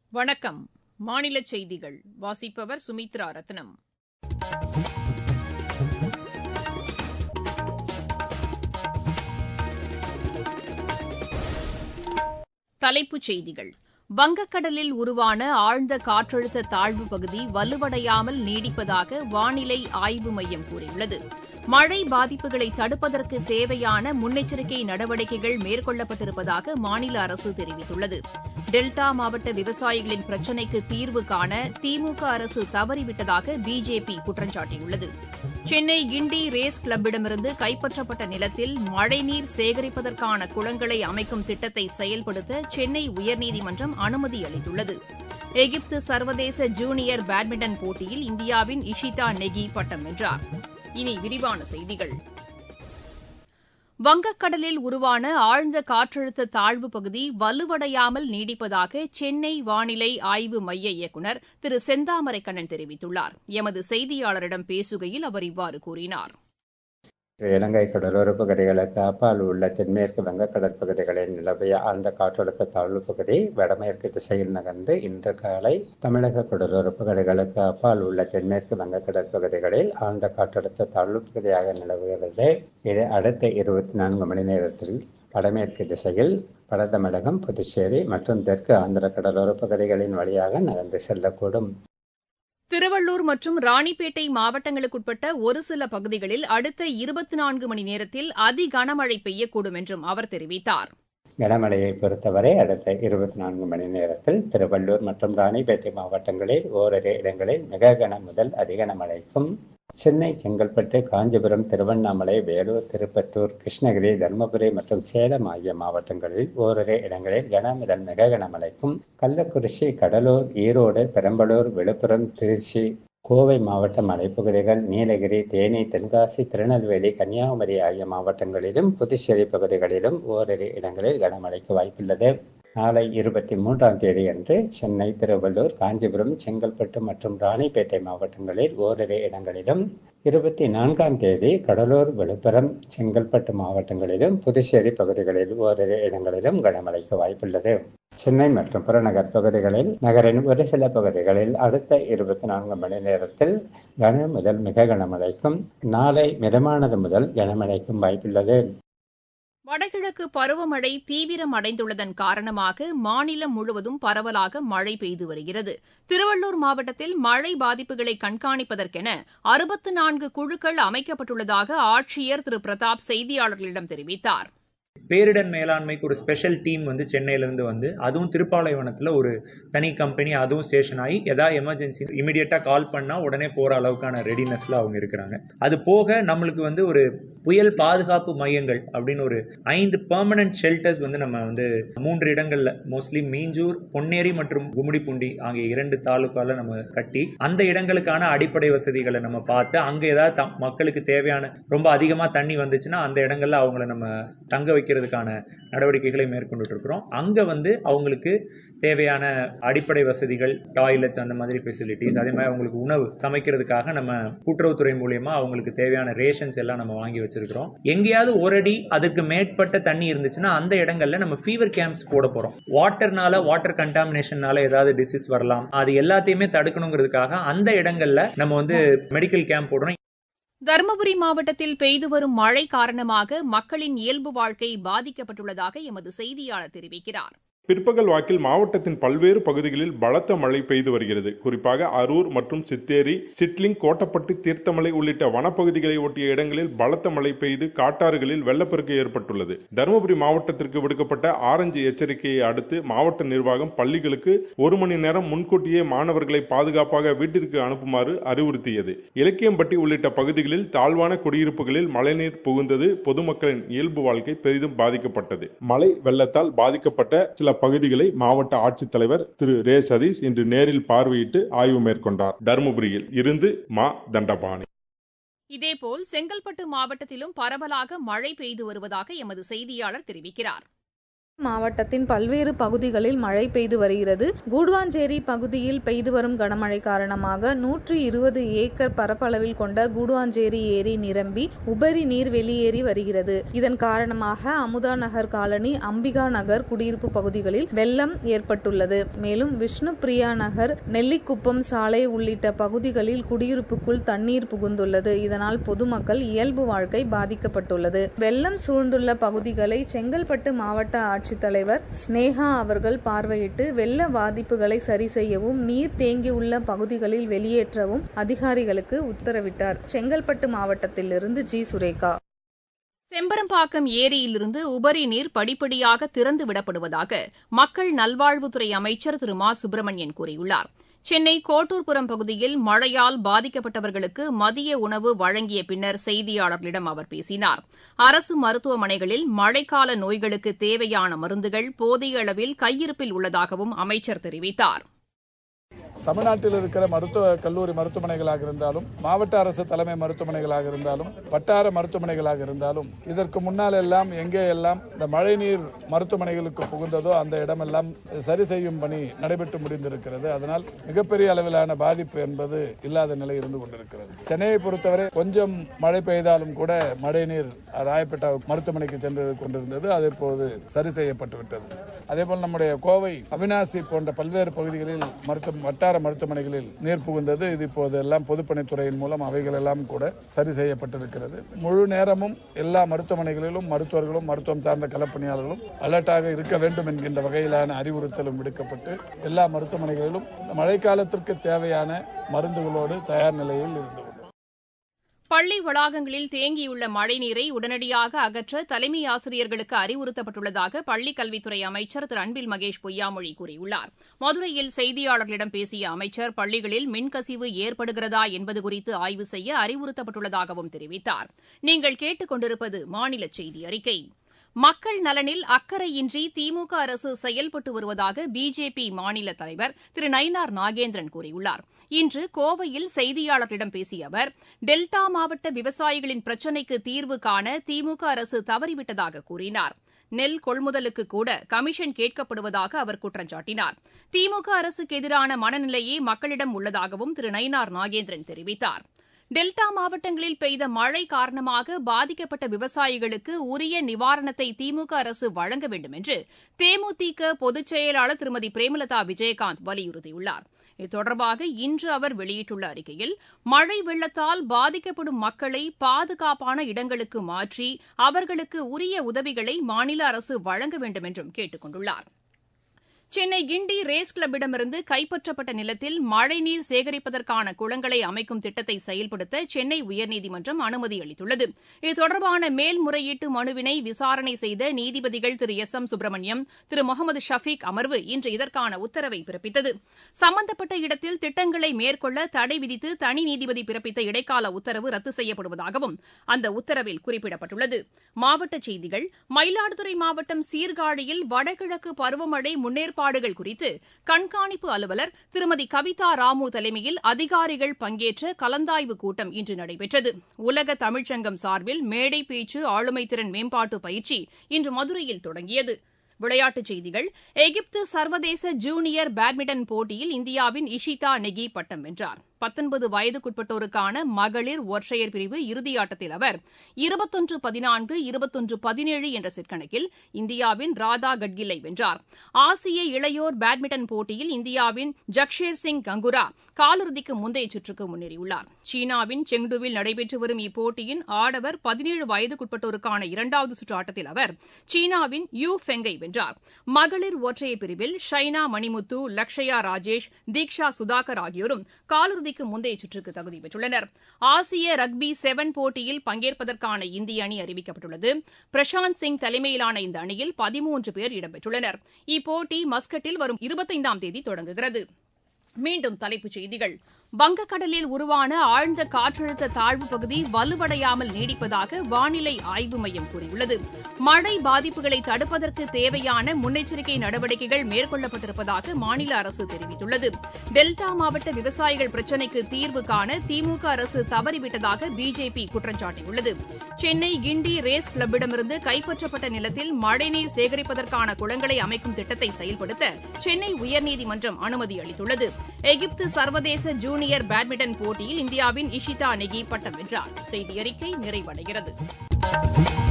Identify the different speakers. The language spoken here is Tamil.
Speaker 1: வணக்கம் மாநில செய்திகள் வாசிப்பவர் சுமித்ரா ரத்னம் தலைப்புச் செய்திகள் வங்கக்கடலில் உருவான ஆழ்ந்த காற்றழுத்த தாழ்வு பகுதி வலுவடையாமல் நீடிப்பதாக வானிலை ஆய்வு மையம் கூறியுள்ளது மழை பாதிப்புகளை தடுப்பதற்கு தேவையான முன்னெச்சரிக்கை நடவடிக்கைகள் மேற்கொள்ளப்பட்டிருப்பதாக மாநில அரசு தெரிவித்துள்ளது டெல்டா மாவட்ட விவசாயிகளின் பிரச்சினைக்கு தீர்வு காண திமுக அரசு தவறிவிட்டதாக பிஜேபி குற்றம் சாட்டியுள்ளது சென்னை கிண்டி ரேஸ் கிளப்பிடமிருந்து கைப்பற்றப்பட்ட நிலத்தில் மழைநீர் சேகரிப்பதற்கான குளங்களை அமைக்கும் திட்டத்தை செயல்படுத்த சென்னை உயர்நீதிமன்றம் அனுமதி அளித்துள்ளது எகிப்து சர்வதேச ஜூனியர் பேட்மிண்டன் போட்டியில் இந்தியாவின் இஷிதா நெகி பட்டம் வென்றார் இனி விரிவான செய்திகள் வங்கக்கடலில் உருவான ஆழ்ந்த காற்றழுத்த தாழ்வு பகுதி வலுவடையாமல் நீடிப்பதாக சென்னை வானிலை ஆய்வு மைய இயக்குநர் திரு செந்தாமரைக்கண்ணன் தெரிவித்துள்ளார் எமது செய்தியாளரிடம் பேசுகையில் அவர் இவ்வாறு கூறினார்
Speaker 2: இலங்கை கடலோர பகுதிகளுக்கு அப்பால் உள்ள தென்மேற்கு வங்கக்கடல் பகுதிகளில் நிலவிய ஆழ்ந்த காற்றழுத்த தாழ்வு பகுதி வடமேற்கு திசையில் நகர்ந்து இன்று காலை தமிழக கடலோர பகுதிகளுக்கு அப்பால் உள்ள தென்மேற்கு வங்கக்கடல் பகுதிகளில் ஆழ்ந்த காற்றழுத்த தாழ்வு பகுதியாக நிலவுகிறது இது அடுத்த இருபத்தி நான்கு மணி நேரத்தில் வடமேற்கு திசையில் வட தமிழகம் புதுச்சேரி மற்றும் தெற்கு ஆந்திர கடலோர பகுதிகளின் வழியாக நகர்ந்து செல்லக்கூடும்
Speaker 1: திருவள்ளூர் மற்றும் ராணிப்பேட்டை மாவட்டங்களுக்குட்பட்ட ஒரு சில பகுதிகளில் அடுத்த இருபத்தி நான்கு மணி நேரத்தில் அதி கனமழை பெய்யக்கூடும் என்றும் அவர் தெரிவித்தார்
Speaker 2: கனமழையை பொறுத்தவரை அடுத்த இருபத்தி நான்கு மணி நேரத்தில் திருவள்ளூர் மற்றும் ராணிப்பேட்டை மாவட்டங்களில் ஓரிரு இடங்களில் மிக கன முதல் அதிகன மழைக்கும் சென்னை செங்கல்பட்டு காஞ்சிபுரம் திருவண்ணாமலை வேலூர் திருப்பத்தூர் கிருஷ்ணகிரி தருமபுரி மற்றும் சேலம் ஆகிய மாவட்டங்களில் ஓரிரு இடங்களில் கன முதல் மிக கனமழைக்கும் கள்ளக்குறிச்சி கடலூர் ஈரோடு பெரம்பலூர் விழுப்புரம் திருச்சி கோவை மாவட்ட மலைப்பகுதிகள் நீலகிரி தேனி தென்காசி திருநெல்வேலி கன்னியாகுமரி ஆகிய மாவட்டங்களிலும் புதுச்சேரி பகுதிகளிலும் ஓரிரு இடங்களில் கனமழைக்கு வாய்ப்புள்ளது நாளை இருபத்தி மூன்றாம் தேதி அன்று சென்னை திருவள்ளூர் காஞ்சிபுரம் செங்கல்பட்டு மற்றும் ராணிப்பேட்டை மாவட்டங்களில் ஓரிரு இடங்களிலும் இருபத்தி நான்காம் தேதி கடலூர் விழுப்புரம் செங்கல்பட்டு மாவட்டங்களிலும் புதுச்சேரி பகுதிகளில் ஓரிரு இடங்களிலும் கனமழைக்கு வாய்ப்புள்ளது சென்னை மற்றும் புறநகர் பகுதிகளில் நகரின் ஒரு சில பகுதிகளில் அடுத்த இருபத்தி நான்கு மணி நேரத்தில் கன முதல் மிக கனமழைக்கும் நாளை மிதமானது முதல் கனமழைக்கும் வாய்ப்புள்ளது
Speaker 1: வடகிழக்கு பருவமழை தீவிரம் அடைந்துள்ளதன் காரணமாக மாநிலம் முழுவதும் பரவலாக மழை பெய்து வருகிறது திருவள்ளூர் மாவட்டத்தில் மழை பாதிப்புகளை கண்காணிப்பதற்கென அறுபத்து நான்கு குழுக்கள் அமைக்கப்பட்டுள்ளதாக ஆட்சியர் திரு பிரதாப் செய்தியாளர்களிடம் தெரிவித்தார்
Speaker 3: பேரிடர் மேலாண்மைக்கு ஒரு ஸ்பெஷல் டீம் வந்து சென்னையிலேருந்து வந்து அதுவும் திருப்பாலைவனத்தில் ஒரு தனி கம்பெனி அதுவும் ஸ்டேஷன் ஆகி எதாவது எமர்ஜென்சி இமீடியட்டாக கால் பண்ணால் உடனே போகிற அளவுக்கான ரெடினஸில் அவங்க இருக்கிறாங்க அது போக நம்மளுக்கு வந்து ஒரு புயல் பாதுகாப்பு மையங்கள் அப்படின்னு ஒரு ஐந்து பெர்மனன்ட் ஷெல்டர்ஸ் வந்து நம்ம வந்து மூன்று இடங்களில் மோஸ்ட்லி மீஞ்சூர் பொன்னேரி மற்றும் கும்மிடிப்பூண்டி ஆகிய இரண்டு தாலுக்கால நம்ம கட்டி அந்த இடங்களுக்கான அடிப்படை வசதிகளை நம்ம பார்த்து அங்கே ஏதாவது மக்களுக்கு தேவையான ரொம்ப அதிகமாக தண்ணி வந்துச்சுன்னா அந்த இடங்கள்ல அவங்கள நம்ம தங்க வைக்கிறதுக்கான நடவடிக்கைகளை மேற்கொண்டுட்டு இருக்கிறோம் அங்கே வந்து அவங்களுக்கு தேவையான அடிப்படை வசதிகள் டாய்லெட்ஸ் அந்த மாதிரி ஃபெசிலிட்டிஸ் அதே மாதிரி அவங்களுக்கு உணவு சமைக்கிறதுக்காக நம்ம கூட்டுறவுத்துறை மூலியமா அவங்களுக்கு தேவையான ரேஷன்ஸ் எல்லாம் நம்ம வாங்கி வச்சிருக்கிறோம் எங்கேயாவது ஒரு அடி அதுக்கு மேற்பட்ட தண்ணி இருந்துச்சுன்னா அந்த இடங்கள்ல நம்ம ஃபீவர் கேம்ப்ஸ் போட போறோம் வாட்டர்னால வாட்டர் கண்டாமினேஷன்னால ஏதாவது டிசீஸ் வரலாம் அது எல்லாத்தையுமே தடுக்கணுங்கிறதுக்காக அந்த இடங்கள்ல நம்ம வந்து மெடிக்கல் கேம்ப் போடுறோம்
Speaker 1: தருமபுரி மாவட்டத்தில் பெய்து வரும் மழை காரணமாக மக்களின் இயல்பு வாழ்க்கை பாதிக்கப்பட்டுள்ளதாக எமது செய்தியாளர் தெரிவிக்கிறார்
Speaker 4: பிற்பகல் வாக்கில் மாவட்டத்தின் பல்வேறு பகுதிகளில் பலத்த மழை பெய்து வருகிறது குறிப்பாக அரூர் மற்றும் சித்தேரி சிட்லிங் கோட்டப்பட்டு தீர்த்தமலை உள்ளிட்ட வனப்பகுதிகளை ஒட்டிய இடங்களில் பலத்த மழை பெய்து காட்டாறுகளில் வெள்ளப்பெருக்கு ஏற்பட்டுள்ளது தருமபுரி மாவட்டத்திற்கு விடுக்கப்பட்ட ஆரஞ்சு எச்சரிக்கையை அடுத்து மாவட்ட நிர்வாகம் பள்ளிகளுக்கு ஒரு மணி நேரம் முன்கூட்டியே மாணவர்களை பாதுகாப்பாக வீட்டிற்கு அனுப்புமாறு அறிவுறுத்தியது இலக்கியம்பட்டி உள்ளிட்ட பகுதிகளில் தாழ்வான குடியிருப்புகளில் மழைநீர் புகுந்தது பொதுமக்களின் இயல்பு வாழ்க்கை பெரிதும் பாதிக்கப்பட்டது மழை வெள்ளத்தால் பாதிக்கப்பட்ட சில பகுதிகளை மாவட்ட ஆட்சித்தலைவர் திரு ரே சதீஷ் இன்று நேரில் பார்வையிட்டு ஆய்வு மேற்கொண்டார் தருமபுரியில் இருந்து மா தண்டபாணி
Speaker 1: இதேபோல் செங்கல்பட்டு மாவட்டத்திலும் பரவலாக மழை பெய்து வருவதாக எமது செய்தியாளர் தெரிவிக்கிறார்
Speaker 5: மாவட்டத்தின் பல்வேறு பகுதிகளில் மழை பெய்து வருகிறது கூடுவாஞ்சேரி பகுதியில் பெய்து வரும் கனமழை காரணமாக நூற்றி இருபது ஏக்கர் பரப்பளவில் கொண்ட கூடுவாஞ்சேரி ஏரி நிரம்பி உபரி நீர் வெளியேறி வருகிறது இதன் காரணமாக அமுதா நகர் காலனி அம்பிகா நகர் குடியிருப்பு பகுதிகளில் வெள்ளம் ஏற்பட்டுள்ளது மேலும் விஷ்ணு பிரியா நகர் நெல்லிக்குப்பம் சாலை உள்ளிட்ட பகுதிகளில் குடியிருப்புக்குள் தண்ணீர் புகுந்துள்ளது இதனால் பொதுமக்கள் இயல்பு வாழ்க்கை பாதிக்கப்பட்டுள்ளது வெள்ளம் சூழ்ந்துள்ள பகுதிகளை செங்கல்பட்டு மாவட்ட ஆட்சி ஆட்சித்தலைவர் ஸ்னேகா அவர்கள் பார்வையிட்டு வெள்ள பாதிப்புகளை சரி செய்யவும் நீர் தேங்கியுள்ள பகுதிகளில் வெளியேற்றவும் அதிகாரிகளுக்கு உத்தரவிட்டார் செங்கல்பட்டு மாவட்டத்திலிருந்து ஜி சுரேகா
Speaker 1: செம்பரம்பாக்கம் ஏரியிலிருந்து உபரி நீர் படிப்படியாக திறந்து விடப்படுவதாக மக்கள் நல்வாழ்வுத்துறை அமைச்சர் திரு மா சுப்பிரமணியன் கூறியுள்ளார் சென்னை கோட்டூர்புரம் பகுதியில் மழையால் பாதிக்கப்பட்டவர்களுக்கு மதிய உணவு வழங்கிய பின்னர் செய்தியாளர்களிடம் அவர் பேசினார் அரசு மருத்துவமனைகளில் மழைக்கால நோய்களுக்கு தேவையான மருந்துகள் போதிய அளவில் கையிருப்பில் உள்ளதாகவும் அமைச்சர் தெரிவித்தார்
Speaker 6: தமிழ்நாட்டில் இருக்கிற மருத்துவ கல்லூரி மருத்துவமனைகளாக இருந்தாலும் மாவட்ட அரசு தலைமை மருத்துவமனைகளாக இருந்தாலும் வட்டார மருத்துவமனைகளாக இருந்தாலும் இதற்கு முன்னால் எல்லாம் எங்கே எல்லாம் இந்த மழைநீர் மருத்துவமனைகளுக்கு புகுந்ததோ அந்த இடமெல்லாம் சரி செய்யும் பணி நடைபெற்று முடிந்திருக்கிறது அதனால் மிகப்பெரிய அளவிலான பாதிப்பு என்பது இல்லாத நிலை இருந்து கொண்டிருக்கிறது சென்னையை பொறுத்தவரை கொஞ்சம் மழை பெய்தாலும் கூட மழைநீர் ராயப்பேட்டா மருத்துவமனைக்கு சென்று கொண்டிருந்தது அது இப்போது சரி செய்யப்பட்டு விட்டது அதேபோல் நம்முடைய கோவை அவினாசி போன்ற பல்வேறு பகுதிகளில் மருத்துவ வட்டார மருத்துவமனைகளில் நீர் புகுந்தது இது இப்போது எல்லாம் பொதுப்பணித்துறையின் மூலம் அவைகள் எல்லாம் கூட சரி செய்யப்பட்டிருக்கிறது முழு நேரமும் எல்லா மருத்துவமனைகளிலும் மருத்துவர்களும் மருத்துவம் சார்ந்த களப்பணியாளர்களும் அலர்ட்டாக இருக்க வேண்டும் என்கின்ற வகையிலான அறிவுறுத்தலும் விடுக்கப்பட்டு எல்லா மருத்துவமனைகளிலும் மழைக்காலத்திற்கு தேவையான மருந்துகளோடு தயார் நிலையில் இருந்து
Speaker 1: பள்ளி வளாகங்களில் தேங்கியுள்ள மழைநீரை உடனடியாக அகற்ற தலைமை ஆசிரியர்களுக்கு அறிவுறுத்தப்பட்டுள்ளதாக பள்ளிக் கல்வித்துறை அமைச்சர் திரு அன்பில் மகேஷ் பொய்யாமொழி கூறியுள்ளார் மதுரையில் செய்தியாளர்களிடம் பேசிய அமைச்சர் பள்ளிகளில் மின்கசிவு ஏற்படுகிறதா என்பது குறித்து ஆய்வு செய்ய அறிவுறுத்தப்பட்டுள்ளதாகவும் தெரிவித்தார் நீங்கள் கேட்டுக் கொண்டிருப்பது மாநில செய்தி அறிக்கை மக்கள் நலனில் அக்கறையின்றி திமுக அரசு செயல்பட்டு வருவதாக பிஜேபி மாநில தலைவர் திரு நயினார் நாகேந்திரன் கூறியுள்ளார் இன்று கோவையில் செய்தியாளர்களிடம் பேசிய அவர் டெல்டா மாவட்ட விவசாயிகளின் பிரச்சினைக்கு தீர்வு காண திமுக அரசு தவறிவிட்டதாக கூறினார் நெல் கொள்முதலுக்கு கூட கமிஷன் கேட்கப்படுவதாக அவர் குற்றம் சாட்டினார் திமுக அரசுக்கு எதிரான மனநிலையே மக்களிடம் உள்ளதாகவும் திரு நயினார் நாகேந்திரன் தெரிவித்தார் டெல்டா மாவட்டங்களில் பெய்த மழை காரணமாக பாதிக்கப்பட்ட விவசாயிகளுக்கு உரிய நிவாரணத்தை திமுக அரசு வழங்க வேண்டும் என்று தேமுதிக பொதுச் செயலாளர் திருமதி பிரேமலதா விஜயகாந்த் வலியுறுத்தியுள்ளார் இது தொடர்பாக இன்று அவர் வெளியிட்டுள்ள அறிக்கையில் மழை வெள்ளத்தால் பாதிக்கப்படும் மக்களை பாதுகாப்பான இடங்களுக்கு மாற்றி அவர்களுக்கு உரிய உதவிகளை மாநில அரசு வழங்க வேண்டும் என்றும் கேட்டுக் கொண்டுள்ளார் சென்னை கிண்டி ரேஸ் கிளப்பிடமிருந்து கைப்பற்றப்பட்ட நிலத்தில் மழைநீர் சேகரிப்பதற்கான குளங்களை அமைக்கும் திட்டத்தை செயல்படுத்த சென்னை உயர்நீதிமன்றம் அனுமதி அளித்துள்ளது இது தொடர்பான மேல்முறையீட்டு மனுவினை விசாரணை செய்த நீதிபதிகள் திரு எஸ் எம் சுப்பிரமணியம் திரு முகமது ஷபீக் அமர்வு இன்று இதற்கான உத்தரவை பிறப்பித்தது சம்பந்தப்பட்ட இடத்தில் திட்டங்களை மேற்கொள்ள தடை விதித்து தனி நீதிபதி பிறப்பித்த இடைக்கால உத்தரவு ரத்து செய்யப்படுவதாகவும் அந்த உத்தரவில் குறிப்பிடப்பட்டுள்ளது மாவட்டச் செய்திகள் மயிலாடுதுறை மாவட்டம் சீர்காழியில் வடகிழக்கு பருவமழை முன்னேற்பாடு ஏற்பாடுகள் குறித்து கண்காணிப்பு அலுவலர் திருமதி கவிதா ராமு தலைமையில் அதிகாரிகள் பங்கேற்ற கலந்தாய்வு கூட்டம் இன்று நடைபெற்றது உலக தமிழ்ச்சங்கம் சார்பில் மேடை பேச்சு ஆளுமை திறன் மேம்பாட்டு பயிற்சி இன்று மதுரையில் தொடங்கியது விளையாட்டுச் செய்திகள் எகிப்து சர்வதேச ஜூனியர் பேட்மிண்டன் போட்டியில் இந்தியாவின் இஷிதா நெகி பட்டம் வென்றார் பத்தொன்பது வயதுக்குட்பட்டோருக்கான மகளிர் ஒற்றையர் பிரிவு இறுதியாட்டத்தில் அவர் இருபத்தொன்று பதினான்கு இருபத்தொன்று பதினேழு என்ற செட் கணக்கில் இந்தியாவின் ராதா கட்கிலை வென்றார் ஆசிய இளையோர் பேட்மிண்டன் போட்டியில் இந்தியாவின் ஜக்ஷேர் சிங் கங்குரா காலிறுதிக்கு முந்தைய சுற்றுக்கு முன்னேறியுள்ளார் சீனாவின் செங்டுவில் நடைபெற்று வரும் இப்போட்டியின் ஆடவர் பதினேழு வயதுக்குட்பட்டோருக்கான இரண்டாவது சுற்று ஆட்டத்தில் அவர் சீனாவின் யூ ஃபெங்கை வென்றார் மகளிர் ஒற்றையர் பிரிவில் ஷைனா மணிமுத்து லக்ஷயா ராஜேஷ் தீக்ஷா சுதாகர் ஆகியோரும் காலிறுதி இறுதிக்கு முந்தைய சுற்றுக்கு தகுதி பெற்றுள்ளனர் ஆசிய ரக்பி செவன் போட்டியில் பங்கேற்பதற்கான இந்திய அணி அறிவிக்கப்பட்டுள்ளது பிரசாந்த் சிங் தலைமையிலான இந்த அணியில் பதிமூன்று பேர் இடம்பெற்றுள்ளனர் இப்போட்டி மஸ்கட்டில் வரும் இருபத்தைந்தாம் தேதி தொடங்குகிறது மீண்டும் தலைப்புச் செய்திகள் வங்கக்கடலில் உருவான ஆழ்ந்த காற்றழுத்த தாழ்வு பகுதி வலுவடையாமல் நீடிப்பதாக வானிலை ஆய்வு மையம் கூறியுள்ளது மழை பாதிப்புகளை தடுப்பதற்கு தேவையான முன்னெச்சரிக்கை நடவடிக்கைகள் மேற்கொள்ளப்பட்டிருப்பதாக மாநில அரசு தெரிவித்துள்ளது டெல்டா மாவட்ட விவசாயிகள் பிரச்சினைக்கு தீர்வு காண திமுக அரசு தவறிவிட்டதாக பிஜேபி குற்றம் சாட்டியுள்ளது சென்னை கிண்டி ரேஸ் கிளப்பிடமிருந்து கைப்பற்றப்பட்ட நிலத்தில் மழைநீர் சேகரிப்பதற்கான குளங்களை அமைக்கும் திட்டத்தை செயல்படுத்த சென்னை உயர்நீதிமன்றம் அனுமதி அளித்துள்ளது எகிப்து சர்வதேச ஜூனியர் பேட்மிண்டன் போட்டியில் இந்தியாவின் இஷிதா நெகி பட்டம் வென்றார் செய்தி அறிக்கை நிறைவடைகிறது